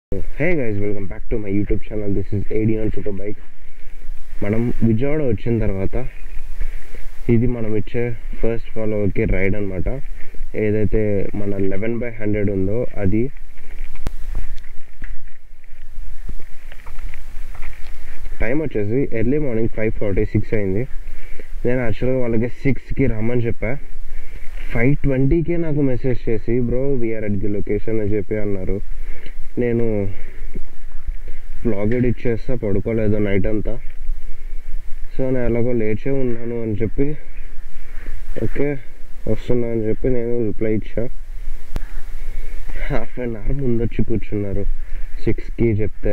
Hey guys welcome back to my YouTube channel this is ఏడియన్ super bike మనం విజయవాడ వచ్చిన తర్వాత ఇది మనం ఇచ్చే ఫస్ట్ ఫాలోవర్కి రైడ్ అనమాట ఏదైతే మన లెవెన్ బై హండ్రెడ్ ఉందో అది టైం వచ్చేసి early morning five forty six అయింది నేను యాక్చువల్గా వాళ్ళకి సిక్స్కి రమ్మని చెప్పా ఫైవ్ ట్వంటీకే నాకు మెసేజ్ చేసి bro we are at the location అని చెప్పి అన్నారు నేను బ్లాగ్ ఎడిట్ చేస్తా పడుకోలేదు నైట్ అంతా సో నేను ఎలాగో లేచే ఉన్నాను అని చెప్పి ఓకే వస్తున్నా అని చెప్పి నేను రిప్లై ఇచ్చా హాఫ్ అన్ అవర్ ముందు వచ్చి కూర్చున్నారు సిక్స్కి చెప్తే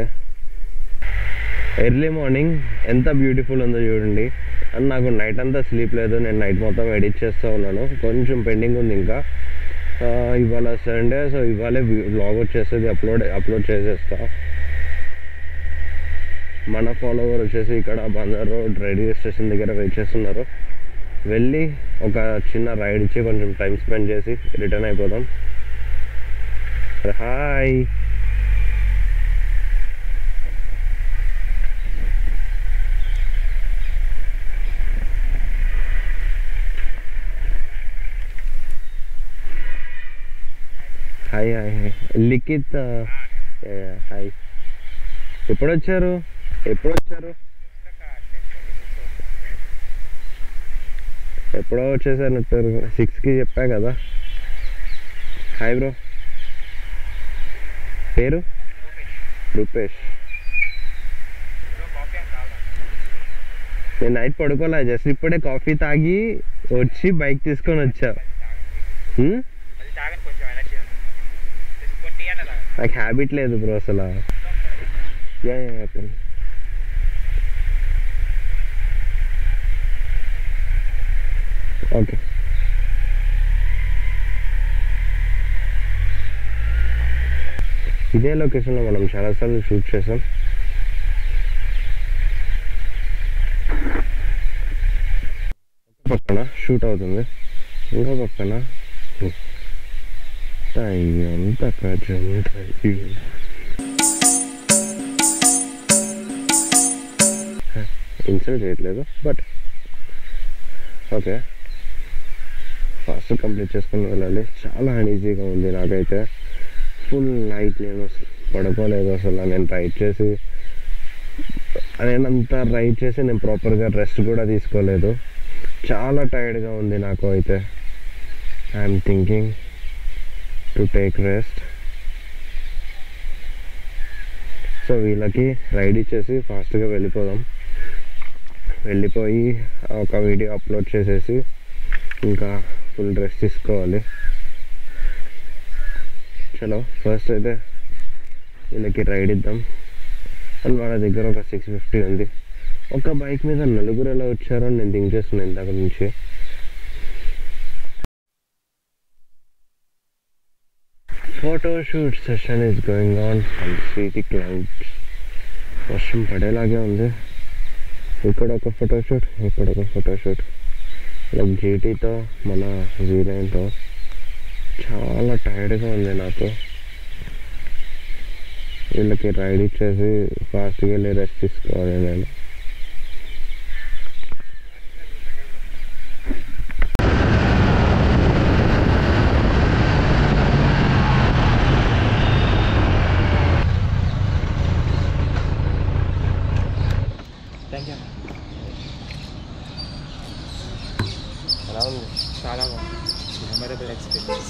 ఎర్లీ మార్నింగ్ ఎంత బ్యూటిఫుల్ ఉందో చూడండి అండ్ నాకు నైట్ అంతా స్లీప్ లేదు నేను నైట్ మొత్తం ఎడిట్ చేస్తూ ఉన్నాను కొంచెం పెండింగ్ ఉంది ఇంకా ఆ, ఇవాళ సండే సో ఇవాళే బ్లాగ్ వచ్చేస్తుంది అప్లోడ్ అప్లోడ్ చేసేస్తా మన ఫాలోవర్ వచ్చేసి ఇక్కడ బందర్ రోడ్ రైల్వే స్టేషన్ దగ్గర వెయిట్ చేస్తున్నారు వెళ్ళి ఒక చిన్న రైడ్ ఇచ్చి కొంచెం టైం స్పెండ్ చేసి రిటర్న్ అయిపోదాం hi hi hi hi Likhith hi ఎప్పుడు వచ్చారు ఎప్పుడు వచ్చారు ఎప్పుడో వచ్చేసారు సిక్స్కి చెప్పా కదా హాయ్ బ్రో పేరు రూపేష్ నేను నైట్ పడుకోలే జస్ట్ ఇప్పుడే కాఫీ తాగి వచ్చి బైక్ తీసుకొని వచ్చా హ్మ్? అది తాగని కొంచెం ఎనర్జీ ఉంది జస్ట్ కొట్టి అంటే తాగ నాకు హ్యాబిట్ లేదు బ్రో అసలు యా యా చెప్పండి ఓకే ఇదే లొకేషన్లో మనం చాలాసార్లు షూట్ చేసాం ఒక పక్కన షూట్ అవుతుంది ఇంకో పక్కన దయ్యం తగ్గజం దయ్యం ఇన్సల్ట్ చేయట్లేదు బట్ ఓకే ఫాస్ట్ కంప్లీట్ చేసుకుని వెళ్ళాలి చాలా అన్ఈజీగా ఉంది నాకైతే ఫుల్ నైట్ నేను పడుకోలేదు అసలు నేను రైడ్ చేసి నేను అంతా రైడ్ చేసి నేను ప్రాపర్గా రెస్ట్ కూడా తీసుకోలేదు చాలా టైర్డ్గా ఉంది నాకు అయితే I'm thinking to take rest so వీళ్ళకి రైడ్ ఇచ్చేసి ఫాస్ట్గా వెళ్ళిపోదాం వెళ్ళిపోయి ఒక వీడియో అప్లోడ్ చేసేసి ఇంకా ఫుల్ రెస్ట్ తీసుకోవాలి చలో ఫస్ట్ అయితే వీళ్ళకి రైడ్ ఇద్దాం అండ్ వాళ్ళ దగ్గర ఒక సిక్స్ ఫిఫ్టీ ఉంది ఒక బైక్ మీద నలుగురు ఎలా వచ్చారో అని నేను థింక్ చేస్తున్నాను ఇందాక నుంచి photo shoot session is going on and see the clouds వర్షం పడేలాగే ఉంది ఇక్కడ ఒక ఫోటోషూట్ ఇక్కడ ఒక ఫోటోషూట్ లైక్ జీటీతో మన జీనైన్తో చాలా టైర్డ్గా ఉంది నాకు వీళ్ళకి రైడ్ ఇచ్చేసి ఫాస్ట్గా వెళ్ళి రెస్ట్ తీసుకోవాలి నేను థ్యాంక్ యూ ఎలా ఉంది చాలా బాగుంది మెమరబుల్ ఎక్స్పీరియన్స్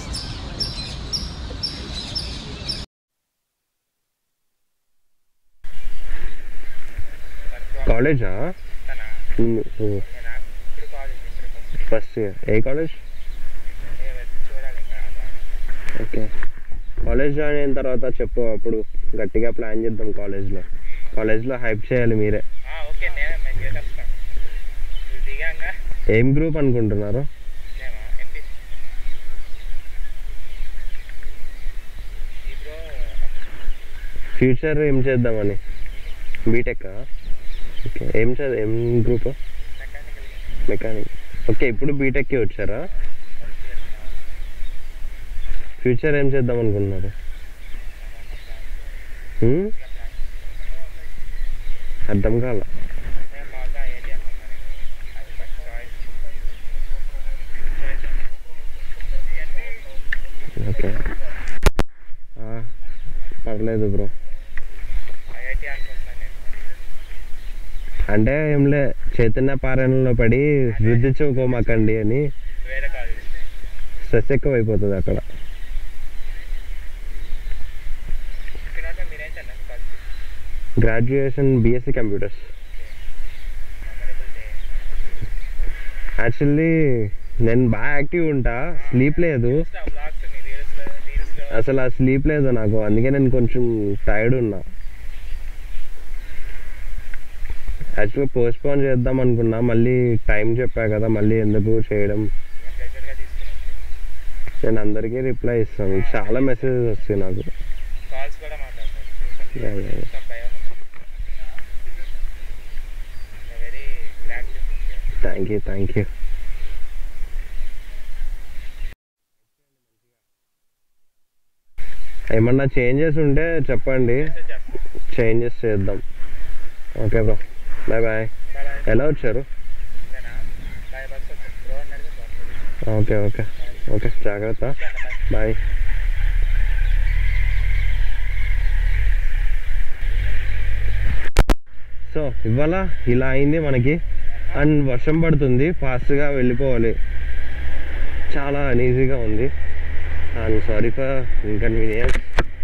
కాలేజా ఇప్పుడు కాలేజ్ ఇంటర్ ఫస్ట్ ఇయర్ ఏ కాలేజ్ చూడాలి ఇంకా ఓకే కాలేజ్ జాయిన్ అయిన తర్వాత చెప్పు అప్పుడు గట్టిగా ప్లాన్ చేద్దాం కాలేజ్లో కాలేజ్లో హైప్ చేయాలి మీరే ఆ, ఓకే నేను మంచిగా కలుస్తాను నువ్వు దిగాక ఏం గ్రూప్ అనుకుంటున్నారు నేను ఎంపీ ఇప్పుడు ఫ్యూచర్ ఏం చేద్దామని బీటెక్ ఓకే ఏం చదివి ఏం గ్రూప్ మెకానికల్ మెకానిక్ ఓకే ఇప్పుడు బీటెక్కి వచ్చారా ఫ్యూచర్ ఏం చేద్దాం అనుకుంటున్నారు హ్మ్? ఇట్లా ప్లాన్ అర్థం కాల నేను మామూలుగా ఐఐటి అనుకున్నాను నేను అది ఫస్ట్ చాయిస్ ఓకే ఆ, పర్లేదు బ్రో ఐఐటి అనుకుంటున్నాను నేను అంటే ఏంలే చైతన్య పారాయణంలో పడి వృద్ధి చూకోమాకండి అని వేరే కాలేజ్ స్ట్రెస్ ఎక్కువ అయిపోతుంది అక్కడ ఫినాటో మీరేం చదివారు college graduation BSc computers memorable day actually నేను బాగా యాక్టివ్ ఉంటా స్లీప్ లేదు చూసిన వ్లాగ్స్ మీ రీల్స్లో రీల్స్లో అసలు ఆ స్లీప్ లేదు నాకు అందుకే నేను కొంచెం టైర్డ్ ఉన్నా యాక్చువల్గా పోస్ట్ పోన్ చేద్దాం అనుకున్నా మళ్ళీ టైం చెప్పా కదా మళ్ళీ ఎందుకు చేయడం ప్లెజర్గా తీసుకుని నేను అందరికీ రిప్లై ఇస్తాను చాలా మెసేజెస్ వస్తాయి నాకు కాల్స్ కూడా మాట్లాడతారు Yeah, yeah, yeah. కొంచెం భయం very glad thank you thank you ఏమన్నా చేంజెస్ ఉంటే చెప్పండి చేంజెస్ చేద్దాం ఓకే బ్రో బాయ్ బాయ్ ఎలా వచ్చారు బాయ్ బస్ బ్రో అన్నాడు కదా ఓకే ఓకే ఓకే జాగ్రత్త బాయ్ బాయ్ సో ఇవాళ ఇలా అయింది మనకి అండ్ వర్షం పడుతుంది ఫాస్ట్గా వెళ్ళిపోవాలి చాలా అనీజీగా ఉంది అండ్ సారీ ఫర్ ఇన్కన్వీనియన్స్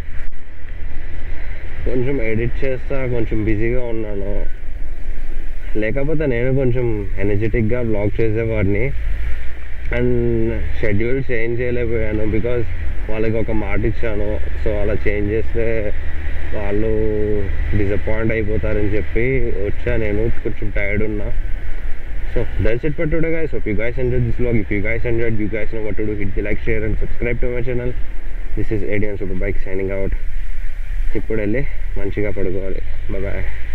కొంచెం ఎడిట్ చేస్తా కొంచెం బిజీగా ఉన్నాను లేకపోతే నేను కొంచెం ఎనర్జెటిక్గా బ్లాగ్ చేసేవాడిని అండ్ షెడ్యూల్ చేంజ్ చేయలేకపోయాను బికాజ్ వాళ్ళకి ఒక మాట ఇచ్చాను సో అలా చేంజ్ చేస్తే వాళ్ళు డిసప్పాయింట్ అయిపోతారని చెప్పి వచ్చా నేను కొంచెం టైర్డ్ ఉన్నా so that's it for today guys hope you guys enjoyed this vlog if you guys enjoyed you guys know what to do hit the like share and subscribe to my channel this is Adian Super Bike signing out ఇప్పుడు వెళ్ళి మంచిగా పడుకోవాలి bye